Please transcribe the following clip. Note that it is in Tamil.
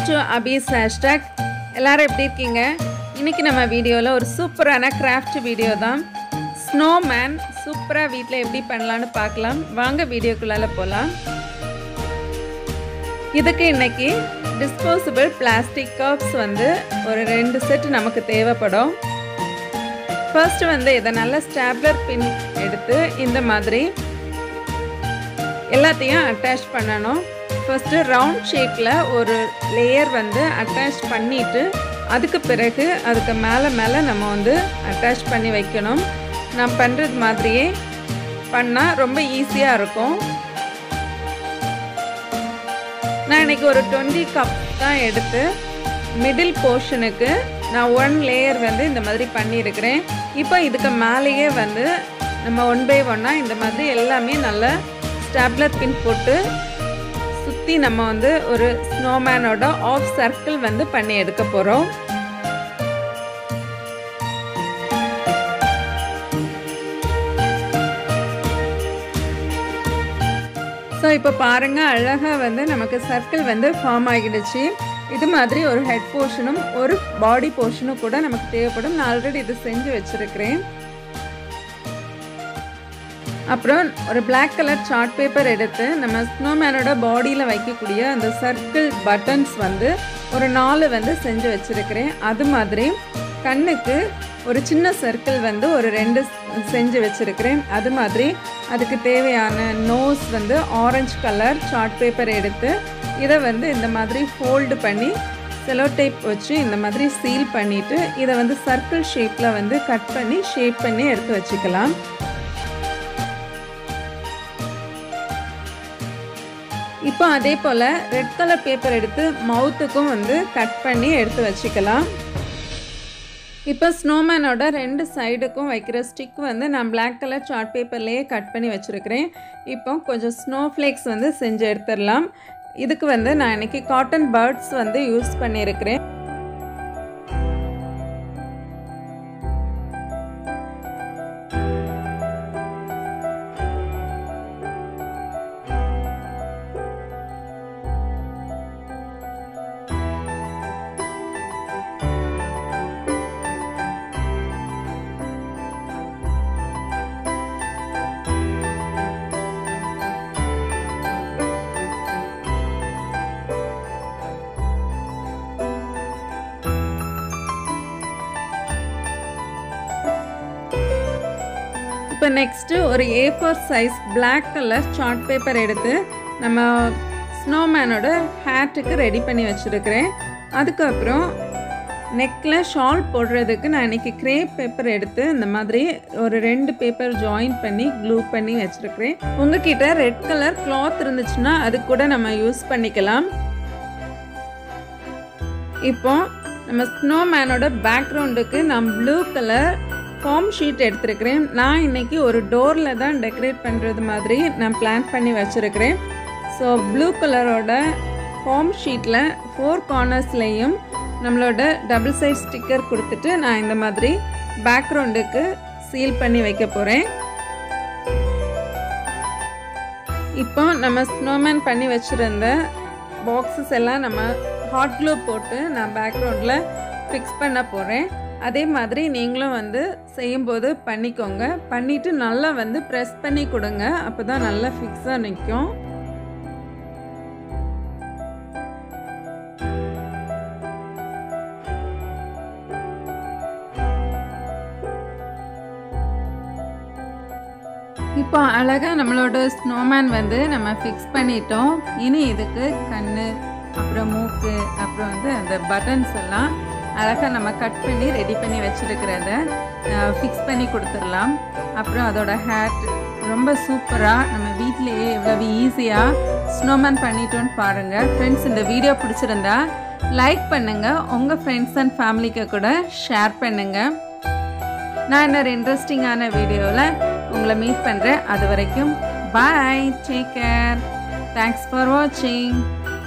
டு அபீஸ் ஹேஷ்டாக் எல்லாரும் எப்படி இருக்கீங்க இன்னைக்கு நம்ம வீடியோவில் ஒரு சூப்பரான கிராஃப்ட் வீடியோ தான் ஸ்னோமேன் சூப்பராக வீட்டில் எப்படி பண்ணலான்னு பார்க்கலாம் வாங்க வீடியோக்குள்ளால போகலாம் இதுக்கு இன்னைக்கு டிஸ்போசபிள் பிளாஸ்டிக் கப்ஸ் வந்து ஒரு ரெண்டு செட் நமக்கு தேவைப்படும் ஃபர்ஸ்ட் வந்து இதை நல்ல ஸ்டாப்லர் பின் எடுத்து இந்த மாதிரி எல்லாத்தையும் அட்டாச் பண்ணணும் ஃபஸ்ட்டு ரவுண்ட் ஷேப்பில் ஒரு லேயர் வந்து அட்டாச் பண்ணிவிட்டு அதுக்கு பிறகு அதுக்கு மேலே மேலே நம்ம வந்து அட்டாச் பண்ணி வைக்கணும் நான் பண்ணுறது மாதிரியே பண்ணால் ரொம்ப ஈஸியாக இருக்கும் நான் இன்றைக்கி ஒரு டுவெண்ட்டி கப் தான் எடுத்து மிடில் போர்ஷனுக்கு நான் ஒன் லேயர் வந்து இந்த மாதிரி பண்ணியிருக்கிறேன் இப்போ இதுக்கு மேலேயே வந்து நம்ம ஒன் பை ஒன்னாக இந்த மாதிரி எல்லாமே நல்லா ஸ்டாப்லர் பின் போட்டு சுற்றி நம்ம வந்து ஒரு ஸ்னோமேனோட ஆஃப் சர்க்கிள் வந்து பண்ணி எடுக்க போகிறோம் ஸோ இப்போ பாருங்கள் அழகாக வந்து நமக்கு சர்க்கிள் வந்து ஃபார்ம் ஆகிடுச்சு இது மாதிரி ஒரு ஹெட் போர்ஷனும் ஒரு பாடி போர்ஷனும் கூட நமக்கு தேவைப்படும் நான் ஆல்ரெடி இது செஞ்சு வச்சுருக்கிறேன் அப்புறம் ஒரு பிளாக் கலர் சார்ட் பேப்பர் எடுத்து நம்ம ஸ்னோமேனோட பாடியில் வைக்கக்கூடிய அந்த சர்க்கிள் பட்டன்ஸ் வந்து ஒரு நாலு வந்து செஞ்சு வச்சுருக்கிறேன் அது மாதிரி கண்ணுக்கு ஒரு சின்ன சர்க்கிள் வந்து ஒரு ரெண்டு செஞ்சு வச்சுருக்கிறேன் அது மாதிரி அதுக்கு தேவையான நோஸ் வந்து ஆரஞ்சு கலர் சார்ட் பேப்பர் எடுத்து இதை வந்து இந்த மாதிரி ஃபோல்டு பண்ணி செலோ டேப் வச்சு இந்த மாதிரி சீல் பண்ணிவிட்டு இதை வந்து சர்க்கிள் ஷேப்பில் வந்து கட் பண்ணி ஷேப் பண்ணி எடுத்து வச்சுக்கலாம் இப்போ அதே போல் ரெட் கலர் பேப்பர் எடுத்து மவுத்துக்கும் வந்து கட் பண்ணி எடுத்து வச்சுக்கலாம் இப்போ ஸ்னோமேனோட ரெண்டு சைடுக்கும் வைக்கிற ஸ்டிக் வந்து நான் பிளாக் கலர் சார்ட் பேப்பர்லேயே கட் பண்ணி வச்சுருக்கிறேன் இப்போ கொஞ்சம் ஸ்னோ ஃப்ளேக்ஸ் வந்து செஞ்சு எடுத்துடலாம் இதுக்கு வந்து நான் இன்றைக்கி காட்டன் பேர்ட்ஸ் வந்து யூஸ் பண்ணியிருக்கிறேன் இப்போ நெக்ஸ்ட்டு ஒரு A four size black colour chart paper எடுத்து நம்ம ஸ்னோமேனோட ஹேட்டுக்கு ரெடி பண்ணி வச்சுருக்கிறேன் அதுக்கப்புறம் நெக்கில் ஷால் போடுறதுக்கு நான் இன்றைக்கி க்ரேப் பேப்பர் எடுத்து இந்த மாதிரி ஒரு ரெண்டு பேப்பர் ஜாயின் பண்ணி க்ளூ பண்ணி வச்சுருக்கிறேன் உங்ககிட்ட ரெட் கலர் கிளாத் இருந்துச்சுன்னா அது கூட நம்ம யூஸ் பண்ணிக்கலாம் இப்போ நம்ம ஸ்னோமேனோட பேக்ரவுண்டுக்கு நான் ப்ளூ கலர் ஃபார்ம் ஷீட் எடுத்திருக்கிறேன் நான் இன்றைக்கி ஒரு டோரில் தான் டெக்கரேட் பண்ணுறது மாதிரி நான் பிளான் பண்ணி வச்சுருக்கிறேன் ஸோ ப்ளூ கலரோட ஃபார்ம் ஷீட்டில் ஃபோர் கார்னர்ஸ்லேயும் நம்மளோட டபுள் சைட் ஸ்டிக்கர் கொடுத்துட்டு நான் இந்த மாதிரி பேக்ரவுண்டுக்கு சீல் பண்ணி வைக்க போகிறேன் இப்போ நம்ம ஸ்னோமேன் பண்ணி வச்சுருந்த பாக்ஸஸ் எல்லாம் நம்ம ஹாட் க்ளூ போட்டு நான் பேக்ரவுண்டில் ஃபிக்ஸ் பண்ண போகிறேன் அதே மாதிரி நீங்களும் வந்து செய்யும்போது பண்ணிக்கோங்க பண்ணிவிட்டு நல்லா வந்து ப்ரெஸ் பண்ணி கொடுங்க அப்போ தான் நல்லா ஃபிக்ஸாக நிற்கும் இப்போ அழகாக நம்மளோட ஸ்னோமேன் வந்து நம்ம ஃபிக்ஸ் பண்ணிட்டோம் இனி இதுக்கு கண் அப்புறம் மூக்கு அப்புறம் வந்து அந்த பட்டன்ஸ் எல்லாம் அழகாக நம்ம கட் பண்ணி ரெடி பண்ணி வச்சுருக்கிறத ஃபிக்ஸ் பண்ணி கொடுத்துடலாம் அப்புறம் அதோட ஹேட் ரொம்ப சூப்பராக நம்ம வீட்டிலேயே எவ்வளவு ஈஸியாக ஸ்னோமேன் பண்ணிட்டோன்னு பாருங்கள் ஃப்ரெண்ட்ஸ் இந்த வீடியோ பிடிச்சிருந்தா லைக் பண்ணுங்கள் உங்கள் ஃப்ரெண்ட்ஸ் அண்ட் ஃபேமிலிக்கு கூட ஷேர் பண்ணுங்கள் நான் இன்னொரு இன்ட்ரெஸ்டிங்கான வீடியோவில் உங்களை மீட் பண்ணுறேன் அது வரைக்கும் bye take care thanks for வாட்சிங்